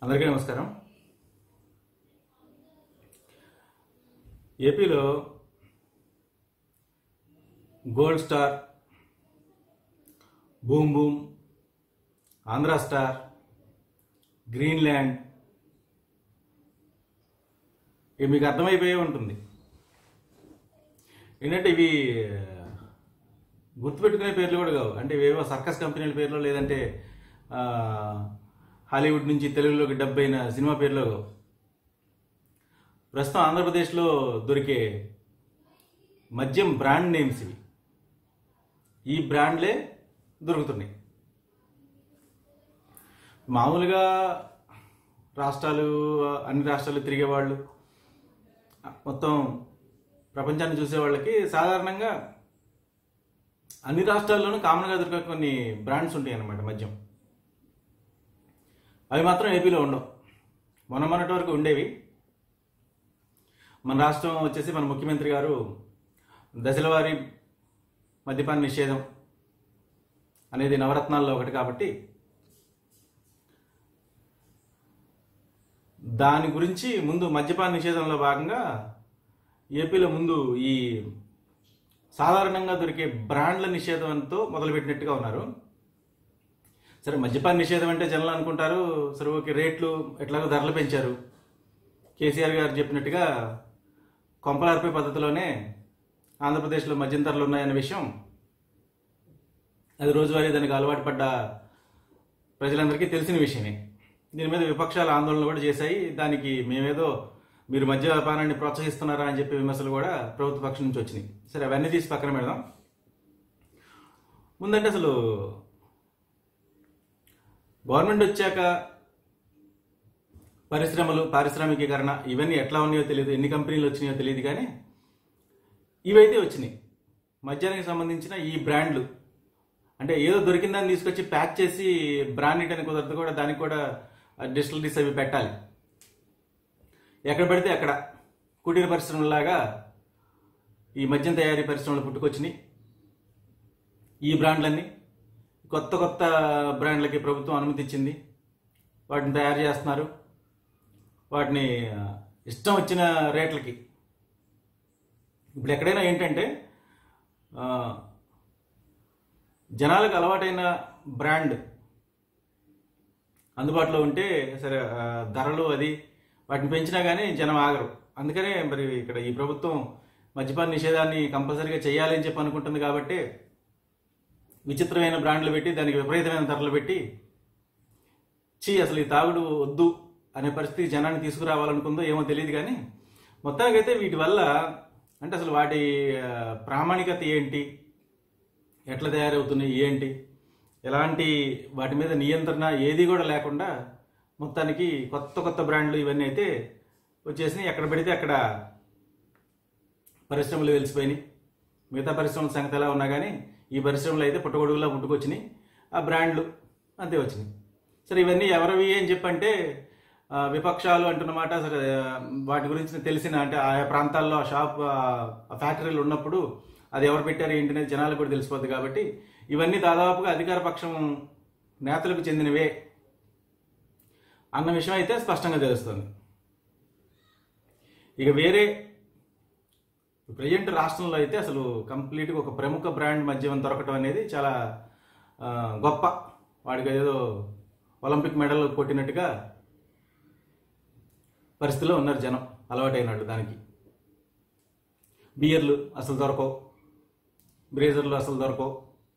అందరికీ నమస్కారం ఏపీలో gold star boom boom Andhra star Greenland ఇవి మీకు అర్థమైపోయే ఉంటుంది ఏంటంటే ఇవి గుర్తుపెట్టుకునే పేర్లు కూడా కావు అంటే ఇవేవో సర్కస్ కంపెనీల పేర్లు లేదంటే ఆ, హాలీవుడ్ నుంచి తెలుగులోకి డబ్ అయిన సినిమా పేర్లు కావు ప్రస్తుతం ఆంధ్రప్రదేశ్లో దొరికే మద్యం బ్రాండ్ నేమ్స్ ఇవి ఈ బ్రాండ్లే దొరుకుతున్నాయి మామూలుగా రాష్ట్రాలు అన్ని రాష్ట్రాలు తిరిగే వాళ్ళు మొత్తం ప్రపంచాన్ని చూసే వాళ్ళకి సాధారణంగా అన్ని రాష్ట్రాల్లోనూ కామన్గా దొరికే కొన్ని బ్రాండ్స్ ఉంటాయి అన్నమాట మద్యం అవి మాత్రం ఏపీలో ఉండవు మొన్న మొన్నటి వరకు ఉండేవి మన రాష్ట్రం వచ్చేసి మన ముఖ్యమంత్రి గారు దశల వారి మద్యపాన నిషేధం అనేది నవరత్నాల్లో ఒకటి కాబట్టి దాని గురించి ముందు మద్యపాన నిషేధంలో భాగంగా ఏపీలో ముందు ఈ సాధారణంగా దొరికే బ్రాండ్ల నిషేధంతో మొదలుపెట్టినట్టుగా ఉన్నారు సరే మద్యపాన నిషేధం అంటే జనాలు అనుకుంటారు సరే ఓకే రేట్లు ఎట్లాగో ధరలు పెంచారు కేసీఆర్ గారు చెప్పినట్టుగా కొంపలార్పే పద్ధతిలోనే ఆంధ్రప్రదేశ్లో మద్యం ధరలు ఉన్నాయన్న విషయం అది రోజువారీ దానికి అలవాటు పడ్డ ప్రజలందరికీ తెలిసిన విషయమే దీని మీద విపక్షాలు ఆందోళన కూడా చేశాయి దానికి మేమేదో మీరు మద్యపానాన్ని ప్రోత్సహిస్తున్నారా అని చెప్పే విమర్శలు కూడా ప్రభుత్వ పక్షం నుంచి వచ్చినాయి సరే అవన్నీ తీసి పక్కన పెడదాం ముందంటే అసలు గవర్నమెంట్ వచ్చాక పరిశ్రమలు పారిశ్రామికీకరణ ఇవన్నీ ఎట్లా ఉన్నాయో తెలియదు ఎన్ని కంపెనీలు వచ్చినాయో తెలియదు కానీ ఇవైతే వచ్చినాయి మద్యానికి సంబంధించిన ఈ బ్రాండ్లు అంటే ఏదో దొరికిందని తీసుకొచ్చి ప్యాక్ చేసి బ్రాండ్ అని కుదరదు కూడా దానికి కూడా డిస్టిలరీస్ అవి పెట్టాలి ఎక్కడ పడితే అక్కడ కుటీర పరిశ్రమలాగా ఈ మద్యం తయారీ పరిశ్రమలు పుట్టుకొచ్చినాయి ఈ బ్రాండ్లన్నీ కొత్త కొత్త బ్రాండ్లకి ప్రభుత్వం అనుమతి ఇచ్చింది వాటిని తయారు చేస్తున్నారు వాటిని ఆ, ఇష్టం వచ్చిన రేట్లకి ఇప్పుడు ఎక్కడైనా ఏంటంటే ఆ, జనాలకు అలవాటైన బ్రాండ్ అందుబాటులో ఉంటే సరే ఆ, ధరలు అది వాటిని పెంచినా కానీ జనం ఆగరు అందుకనే మరి ఇక్కడ ఈ ప్రభుత్వం మద్యపాన నిషేధాన్ని కంపల్సరీగా చేయాలి అని చెప్పి అనుకుంటుంది కాబట్టి విచిత్రమైన బ్రాండ్లు పెట్టి దానికి విపరీతమైన ధరలు పెట్టి చీ అసలు ఈ తాగుడు వద్దు అనే పరిస్థితి జనాన్ని తీసుకురావాలనుకుందో ఏమో తెలియదు కానీ మొత్తానికైతే వీటి వల్ల అంటే అసలు వాటి ఆ, ప్రామాణికత ఏంటి ఎట్లా తయారవుతున్నాయి ఏంటి ఎలాంటి వాటి మీద నియంత్రణ ఏది కూడా లేకుండా మొత్తానికి కొత్త కొత్త బ్రాండ్లు ఇవన్నీ అయితే వచ్చేసినాయి ఎక్కడ పెడితే అక్కడ పరిశ్రమలు వెలిసిపోయినాయి మిగతా పరిశ్రమల సంగతి ఎలా ఉన్నా కానీ ఈ పరిశ్రమలు అయితే పుట్టగొడుగులా పుట్టుకొచ్చినాయి ఆ బ్రాండ్లు అంతే వచ్చినాయి సరే ఇవన్నీ ఎవరివి అని చెప్పంటే ఆ, విపక్షాలు అంటున్నమాట సరే ఆ, వాటి గురించి తెలిసిన అంటే ఆయా ప్రాంతాల్లో ఆ షాప్ ఆ, ఆ ఫ్యాక్టరీలు ఉన్నప్పుడు అది ఎవరు పెట్టారు ఏంటి అనేది జనాలకు కూడా తెలిసిపోద్ది కాబట్టి ఇవన్నీ దాదాపుగా అధికార పక్షం నేతలకు చెందినవే అన్న విషయం అయితే స్పష్టంగా తెలుస్తుంది ఇక వేరే ప్రజెంట్ రాష్ట్రంలో అయితే అసలు కంప్లీట్గా ఒక ప్రముఖ బ్రాండ్ మద్యం దొరకటం అనేది చాలా ఆ, గొప్ప వాడికి ఏదో ఒలింపిక్ మెడల్ కొట్టినట్టుగా పరిస్థితిలో ఉన్నారు జనం అలవాటైన వాళ్ళు దానికి బియర్లు అసలు దొరకవు బ్రేజర్లు అసలు దొరకవు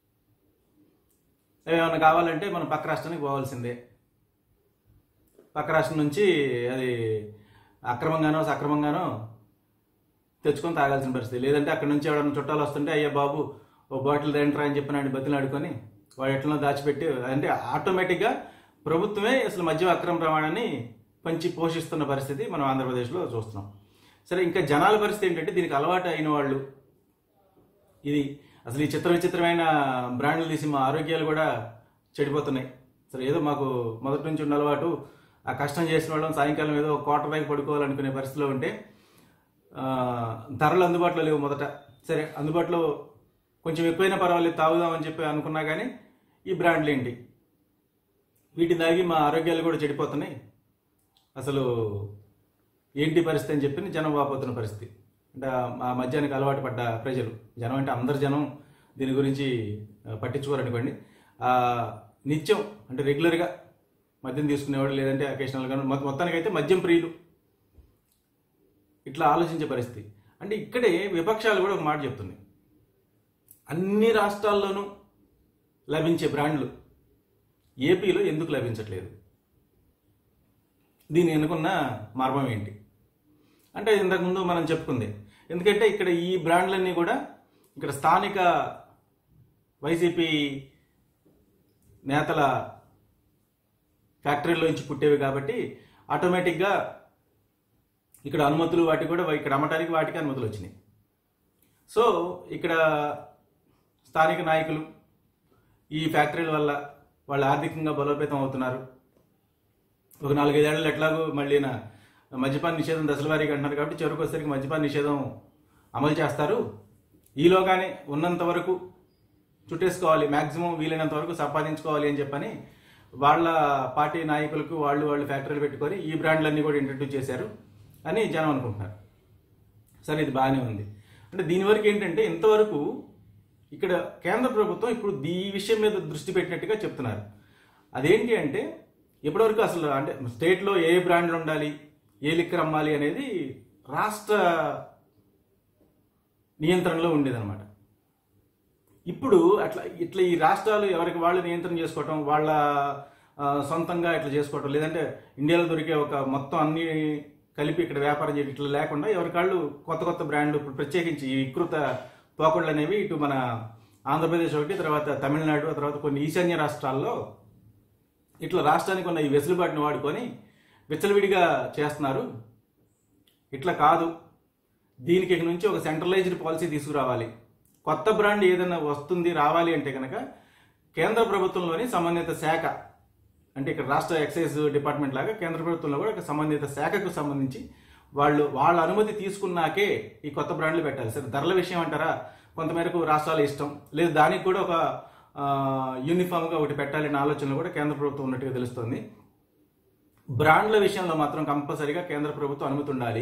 ఏమైనా కావాలంటే మనం పక్క రాష్ట్రానికి పోవాల్సిందే పక్క రాష్ట్రం నుంచి అది అక్రమంగానో సక్రమంగానో తెచ్చుకొని తాగాల్సిన పరిస్థితి లేదంటే అక్కడ నుంచి ఎవరైనా చుట్టాలు వస్తుంటే అయ్యా బాబు ఓ బాటిల్ తింటరా అని చెప్పి నాడు బతిని ఆడుకొని వాడు ఎట్లనో దాచిపెట్టి అంటే ఆటోమేటిక్గా ప్రభుత్వమే అసలు మద్యం అక్రమ ప్రమాణాన్ని పంచి పోషిస్తున్న పరిస్థితి మనం ఆంధ్రప్రదేశ్లో చూస్తున్నాం సరే ఇంకా జనాల పరిస్థితి ఏంటంటే దీనికి అలవాటు అయిన వాళ్ళు ఇది అసలు ఈ చిత్ర విచిత్రమైన బ్రాండ్లు తీసి మా ఆరోగ్యాలు కూడా చెడిపోతున్నాయి సరే ఏదో మాకు మొదటి నుంచి ఉన్న అలవాటు ఆ కష్టం చేసిన వాళ్ళం సాయంకాలం ఏదో ఒక క్వార్టర్ బ్యాగ్ పడుకోవాలనుకునే పరిస్థితిలో ఉంటే ఆ, ధరలు అందుబాటులో లేవు మొదట సరే అందుబాటులో కొంచెం ఎక్కువైనా పర్వాలేదు తాగుదామని చెప్పి అనుకున్నా కానీ ఈ బ్రాండ్లు ఏంటి వీటి దాగి మా ఆరోగ్యాలు కూడా చెడిపోతున్నాయి అసలు ఏంటి పరిస్థితి అని చెప్పి జనం వాపోతున్న పరిస్థితి అంటే ఆ మద్యానికి అలవాటు పడ్డ ప్రజలు జనం అంటే అందరు జనం దీని గురించి ఆ, పట్టించుకోరనుకోండి ఆ, నిత్యం అంటే రెగ్యులర్గా మద్యం తీసుకునేవాడు లేదంటే అకేషనల్గా మొత్తానికైతే మద్యం ప్రియులు ఇట్లా ఆలోచించే పరిస్థితి అంటే ఇక్కడే విపక్షాలు కూడా ఒక మాట చెప్తున్నాయి అన్ని రాష్ట్రాల్లోనూ లభించే బ్రాండ్లు ఏపీలో ఎందుకు లభించట్లేదు దీని ఎన్నుకున్న మార్గం ఏంటి అంటే ఇంతకుముందు మనం చెప్పుకుంది ఎందుకంటే ఇక్కడ ఈ బ్రాండ్లన్నీ కూడా ఇక్కడ స్థానిక వైసీపీ నేతల ఫ్యాక్టరీలో నుంచి పుట్టేవి కాబట్టి ఆటోమేటిక్గా ఇక్కడ అనుమతులు వాటికి కూడా ఇక్కడ అమ్మటానికి వాటికి అనుమతులు వచ్చినాయి సో ఇక్కడ స్థానిక నాయకులు ఈ ఫ్యాక్టరీల వల్ల వాళ్ళు ఆర్థికంగా బలోపేతం అవుతున్నారు ఒక నాలుగైదేళ్ళు ఎట్లాగో మళ్ళీ నా మద్యపాన నిషేధం దశల వారీగా అంటున్నారు కాబట్టి చివరికి వచ్చేసరికి మద్యపాన నిషేధం అమలు చేస్తారు ఈలోగానే ఉన్నంత వరకు చుట్టేసుకోవాలి మాక్సిమం వీలైనంత వరకు సంపాదించుకోవాలి అని చెప్పని వాళ్ళ పార్టీ నాయకులకు వాళ్ళు వాళ్ళు ఫ్యాక్టరీలు పెట్టుకొని ఈ బ్రాండ్లన్నీ కూడా ఇంట్రడ్యూస్ చేశారు అని జనం అనుకుంటున్నారు సరే ఇది బాగానే ఉంది అంటే దీని వరకు ఏంటంటే ఇంతవరకు ఇక్కడ కేంద్ర ప్రభుత్వం ఇప్పుడు ఈ విషయం మీద దృష్టి పెట్టినట్టుగా చెప్తున్నారు అదేంటి అంటే ఇప్పటివరకు అసలు అంటే స్టేట్లో ఏ బ్రాండ్లు ఉండాలి ఏ లిక్కర్ అమ్మాలి అనేది రాష్ట్ర నియంత్రణలో ఉండేదన్నమాట ఇప్పుడు అట్లా ఇట్లా ఈ రాష్ట్రాలు ఎవరికి వాళ్ళు నియంత్రణ చేసుకోవటం వాళ్ళ ఆ, సొంతంగా ఇట్లా చేసుకోవటం లేదంటే ఇండియాలో దొరికే ఒక మొత్తం అన్ని కలిపి ఇక్కడ వ్యాపారం చేయడం ఇట్లా లేకుండా ఎవరికాళ్ళు కొత్త కొత్త బ్రాండ్లు ఇప్పుడు ప్రత్యేకించి ఈ వికృత పోకళ్ళు అనేవి ఇటు మన ఆంధ్రప్రదేశ్ ఒకటి తర్వాత తమిళనాడు ఆ తర్వాత కొన్ని ఈశాన్య రాష్ట్రాల్లో ఇట్లా రాష్ట్రానికి ఉన్న ఈ వెసులుబాటుని వాడుకొని విచ్చలవిడిగా చేస్తున్నారు ఇట్లా కాదు దీనికి ఇక నుంచి ఒక సెంట్రలైజ్డ్ పాలసీ తీసుకురావాలి కొత్త బ్రాండ్ ఏదైనా వస్తుంది రావాలి అంటే కనుక కేంద్ర ప్రభుత్వంలోని సంబంధిత శాఖ అంటే ఇక్కడ రాష్ట్ర ఎక్సైజ్ డిపార్ట్మెంట్ లాగా కేంద్ర ప్రభుత్వంలో కూడా ఒక సంబంధిత శాఖకు సంబంధించి వాళ్ళు వాళ్ళ అనుమతి తీసుకున్నాకే ఈ కొత్త బ్రాండ్లు పెట్టాలి సరే ధరల విషయం అంటారా కొంతమేరకు రాష్ట్రాల ఇష్టం లేదు దానికి కూడా ఒక ఆ, యూనిఫామ్గా ఒకటి పెట్టాలనే ఆలోచనలు కూడా కేంద్ర ప్రభుత్వం ఉన్నట్టుగా తెలుస్తుంది బ్రాండ్ల విషయంలో మాత్రం కంపల్సరీగా కేంద్ర ప్రభుత్వం అనుమతి ఉండాలి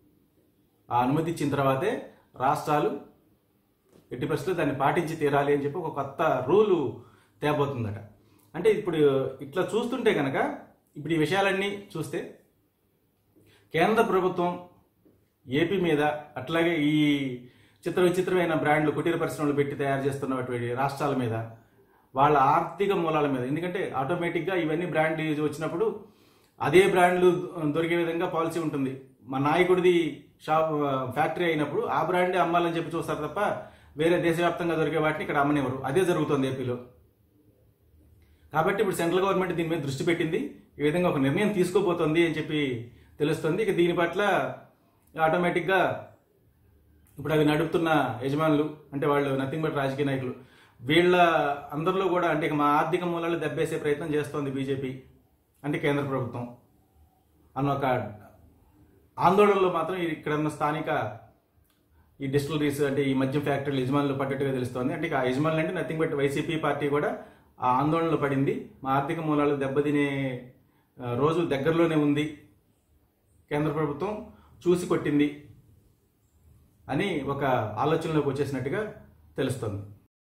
ఆ అనుమతి ఇచ్చిన తర్వాతే రాష్ట్రాలు ఎట్టి పరిస్థితుల్లో దాన్ని పాటించి తీరాలి అని చెప్పి ఒక కొత్త రూలు తేబోతుందట అంటే ఇప్పుడు ఇట్లా చూస్తుంటే కనుక ఇప్పుడు ఈ విషయాలన్నీ చూస్తే కేంద్ర ప్రభుత్వం ఏపీ మీద అట్లాగే ఈ చిత్ర విచిత్రమైన బ్రాండ్లు కుటీర పరిశ్రమలు పెట్టి తయారు చేస్తున్నటువంటి రాష్ట్రాల మీద వాళ్ళ ఆర్థిక మూలాల మీద ఎందుకంటే ఆటోమేటిక్గా ఇవన్నీ బ్రాండ్లు వచ్చినప్పుడు అదే బ్రాండ్లు దొరికే విధంగా పాలసీ ఉంటుంది మా నాయకుడిది షాప్ ఫ్యాక్టరీ అయినప్పుడు ఆ బ్రాండే అమ్మాలని చెప్పి చూస్తారు తప్ప వేరే దేశవ్యాప్తంగా దొరికే వాటిని ఇక్కడ అమ్మనివ్వరు అదే జరుగుతుంది ఏపీలో కాబట్టి ఇప్పుడు సెంట్రల్ గవర్నమెంట్ దీని మీద దృష్టి పెట్టింది ఈ విధంగా ఒక నిర్ణయం తీసుకోబోతోంది అని చెప్పి తెలుస్తుంది ఇక దీని పట్ల ఆటోమేటిక్గా ఇప్పుడు అవి నడుపుతున్న యజమానులు అంటే వాళ్ళు నథింగ్ బట్ రాజకీయ నాయకులు వీళ్ళ అందరిలో కూడా అంటే ఇక మా ఆర్థిక మూలాలు దెబ్బేసే ప్రయత్నం చేస్తోంది బీజేపీ అంటే కేంద్ర ప్రభుత్వం అన్న ఒక ఆందోళనలో మాత్రం ఇక్కడ ఉన్న స్థానిక ఈ డిస్టిలరీస్ అంటే ఈ మద్యం ఫ్యాక్టరీలు యజమానులు పడ్డట్టుగా తెలుస్తోంది అంటే ఇక ఆ యజమానులు అంటే నథింగ్ బట్ వైసీపీ పార్టీ కూడా ఆ ఆందోళనలో పడింది మా ఆర్థిక మూలాలు దెబ్బతినే ఆ, రోజు దగ్గరలోనే ఉంది కేంద్ర ప్రభుత్వం చూసి కొట్టింది అని ఒక ఆలోచనలోకి వచ్చేసినట్టుగా తెలుస్తోంది